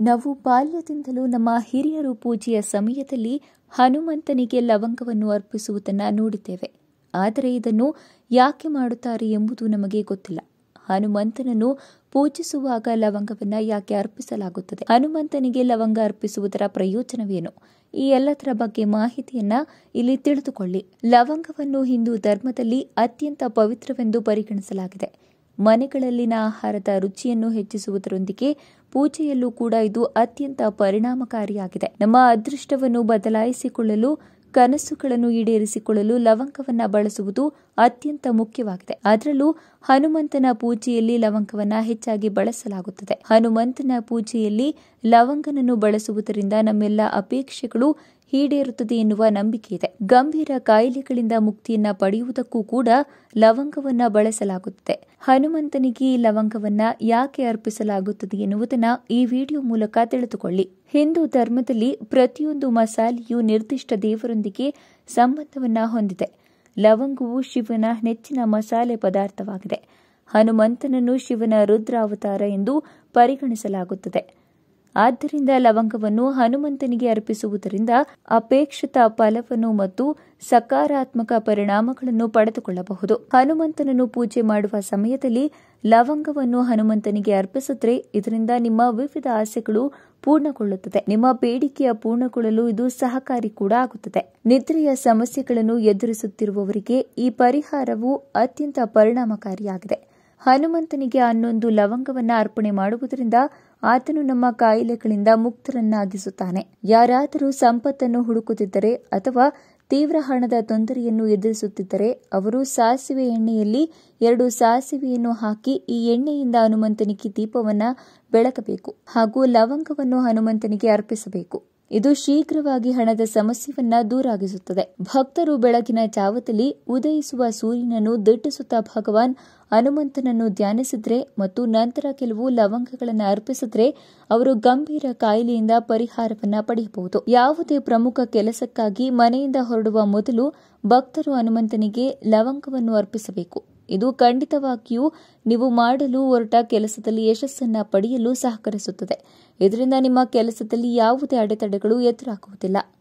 ನಾವು ಬಾಲ್ಯದಿಂದಲೂ ನಮ್ಮ ಹಿರಿಯರು ಪೂಜೆಯ ಸಮಯದಲ್ಲಿ ಹನುಮಂತನಿಗೆ ಲವಂಗವನ್ನು ಅರ್ಪಿಸುವುದನ್ನು ನೋಡಿದ್ದೇವೆ ಆದರೆ ಇದನ್ನು ಯಾಕೆ ಮಾಡುತ್ತಾರೆ ಎಂಬುದು ನಮಗೆ ಗೊತ್ತಿಲ್ಲ ಹನುಮಂತನನ್ನು ಪೂಜಿಸುವಾಗ ಲವಂಗವನ್ನ ಯಾಕೆ ಅರ್ಪಿಸಲಾಗುತ್ತದೆ ಹನುಮಂತನಿಗೆ ಲವಂಗ ಅರ್ಪಿಸುವುದರ ಪ್ರಯೋಜನವೇನು ಈ ಎಲ್ಲದರ ಬಗ್ಗೆ ಮಾಹಿತಿಯನ್ನ ಇಲ್ಲಿ ತಿಳಿದುಕೊಳ್ಳಿ ಲವಂಗವನ್ನು ಹಿಂದೂ ಧರ್ಮದಲ್ಲಿ ಅತ್ಯಂತ ಪವಿತ್ರವೆಂದು ಪರಿಗಣಿಸಲಾಗಿದೆ ಮನೆಗಳಲ್ಲಿನ ಆಹಾರದ ರುಚಿಯನ್ನು ಹೆಚ್ಚಿಸುವುದರೊಂದಿಗೆ ಪೂಜೆಯಲ್ಲೂ ಕೂಡ ಇದು ಅತ್ಯಂತ ಪರಿಣಾಮಕಾರಿಯಾಗಿದೆ ನಮ್ಮ ಅದೃಷ್ಟವನ್ನು ಬದಲಾಯಿಸಿಕೊಳ್ಳಲು ಕನಸುಗಳನ್ನು ಈಡೇರಿಸಿಕೊಳ್ಳಲು ಲವಂಗವನ್ನ ಬಳಸುವುದು ಅತ್ಯಂತ ಮುಖ್ಯವಾಗಿದೆ ಅದರಲ್ಲೂ ಹನುಮಂತನ ಪೂಜೆಯಲ್ಲಿ ಲವಂಗವನ್ನ ಹೆಚ್ಚಾಗಿ ಬಳಸಲಾಗುತ್ತದೆ ಹನುಮಂತನ ಪೂಜೆಯಲ್ಲಿ ಲವಂಗನನ್ನು ಬಳಸುವುದರಿಂದ ನಮ್ಮೆಲ್ಲ ಅಪೇಕ್ಷೆಗಳು ಈಡೇರುತ್ತದೆ ಎನ್ನುವ ನಂಬಿಕೆ ಇದೆ ಗಂಭೀರ ಕಾಯಿಲೆಗಳಿಂದ ಮುಕ್ತಿಯನ್ನ ಪಡೆಯುವುದಕ್ಕೂ ಕೂಡ ಲವಂಗವನ್ನ ಬಳಸಲಾಗುತ್ತದೆ ಹನುಮಂತನಿಗೆ ಈ ಲವಂಗವನ್ನ ಯಾಕೆ ಅರ್ಪಿಸಲಾಗುತ್ತದೆ ಎನ್ನುವುದನ್ನ ಈ ವಿಡಿಯೋ ಮೂಲಕ ತಿಳಿದುಕೊಳ್ಳಿ ಹಿಂದೂ ಧರ್ಮದಲ್ಲಿ ಪ್ರತಿಯೊಂದು ಮಸಾಲೆಯು ನಿರ್ದಿಷ್ಟ ದೇವರೊಂದಿಗೆ ಸಂಬಂಧವನ್ನ ಹೊಂದಿದೆ ಲವಂಗವು ಶಿವನ ನೆಚ್ಚಿನ ಮಸಾಲೆ ಪದಾರ್ಥವಾಗಿದೆ ಹನುಮಂತನನ್ನು ಶಿವನ ರುದ್ರಾವತಾರ ಎಂದು ಪರಿಗಣಿಸಲಾಗುತ್ತದೆ ಆದ್ದರಿಂದ ಲವಂಗವನ್ನು ಹನುಮಂತನಿಗೆ ಅರ್ಪಿಸುವುದರಿಂದ ಅಪೇಕ್ಷಿತ ಫಲವನ್ನು ಮತ್ತು ಸಕಾರಾತ್ಮಕ ಪರಿಣಾಮಗಳನ್ನು ಪಡೆದುಕೊಳ್ಳಬಹುದು ಹನುಮಂತನನ್ನು ಪೂಜೆ ಮಾಡುವ ಸಮಯದಲ್ಲಿ ಲವಂಗವನ್ನು ಹನುಮಂತನಿಗೆ ಅರ್ಪಿಸಿದ್ರೆ ಇದರಿಂದ ನಿಮ್ಮ ವಿವಿಧ ಆಸೆಗಳು ಪೂರ್ಣಗೊಳ್ಳುತ್ತದೆ ನಿಮ್ಮ ಬೇಡಿಕೆಯ ಪೂರ್ಣಗೊಳ್ಳಲು ಇದು ಸಹಕಾರಿ ಕೂಡ ಆಗುತ್ತದೆ ನಿದ್ರೆಯ ಸಮಸ್ಯೆಗಳನ್ನು ಎದುರಿಸುತ್ತಿರುವವರಿಗೆ ಈ ಪರಿಹಾರವು ಅತ್ಯಂತ ಪರಿಣಾಮಕಾರಿಯಾಗಿದೆ ಹನುಮಂತನಿಗೆ ಹನ್ನೊಂದು ಲವಂಗವನ್ನ ಅರ್ಪಣೆ ಮಾಡುವುದರಿಂದ ಆತನು ನಮ್ಮ ಕಾಯಿಲೆಗಳಿಂದ ಮುಕ್ತರನ್ನಾಗಿಸುತ್ತಾನೆ ಯಾರಾದರೂ ಸಂಪತ್ತನ್ನು ಹುಡುಕುತ್ತಿದ್ದರೆ ಅಥವಾ ತೀವ್ರ ಹಣದ ತೊಂದರೆಯನ್ನು ಎದುರಿಸುತ್ತಿದ್ದರೆ ಅವರು ಸಾಸಿವೆ ಎಣ್ಣೆಯಲ್ಲಿ ಎರಡು ಸಾಸಿವೆಯನ್ನು ಹಾಕಿ ಈ ಎಣ್ಣೆಯಿಂದ ಹನುಮಂತನಿಗೆ ದೀಪವನ್ನ ಬೆಳಕಬೇಕು ಹಾಗೂ ಲವಂಗವನ್ನು ಹನುಮಂತನಿಗೆ ಅರ್ಪಿಸಬೇಕು ಇದು ಶೀಘ್ರವಾಗಿ ಹಣದ ಸಮಸ್ಯೆಯನ್ನ ದೂರಾಗಿಸುತ್ತದೆ ಭಕ್ತರು ಬೆಳಗಿನ ಜಾವದಲ್ಲಿ ಉದಯಿಸುವ ಸೂರ್ಯನನ್ನು ದಿಟ್ಟಿಸುತ್ತಾ ಭಗವಾನ್ ಹನುಮಂತನನ್ನು ಧ್ಯಾನಿಸಿದ್ರೆ ಮತ್ತು ನಂತರ ಕೆಲವು ಲವಂಗಗಳನ್ನು ಅರ್ಪಿಸಿದ್ರೆ ಅವರು ಗಂಭೀರ ಕಾಯಿಲೆಯಿಂದ ಪರಿಹಾರವನ್ನ ಪಡೆಯಬಹುದು ಯಾವುದೇ ಪ್ರಮುಖ ಕೆಲಸಕ್ಕಾಗಿ ಮನೆಯಿಂದ ಹೊರಡುವ ಮೊದಲು ಭಕ್ತರು ಹನುಮಂತನಿಗೆ ಲವಂಗವನ್ನು ಅರ್ಪಿಸಬೇಕು ಇದು ಖಂಡಿತವಾಗಿಯೂ ನೀವು ಮಾಡಲು ಹೊರಟ ಕೆಲಸದಲ್ಲಿ ಯಶಸ್ಸನ್ನ ಪಡೆಯಲು ಸಹಕರಿಸುತ್ತದೆ ಇದರಿಂದ ನಿಮ್ಮ ಕೆಲಸದಲ್ಲಿ ಯಾವುದೇ ಅಡೆತಡೆಗಳು ಎದುರಾಗುವುದಿಲ್ಲ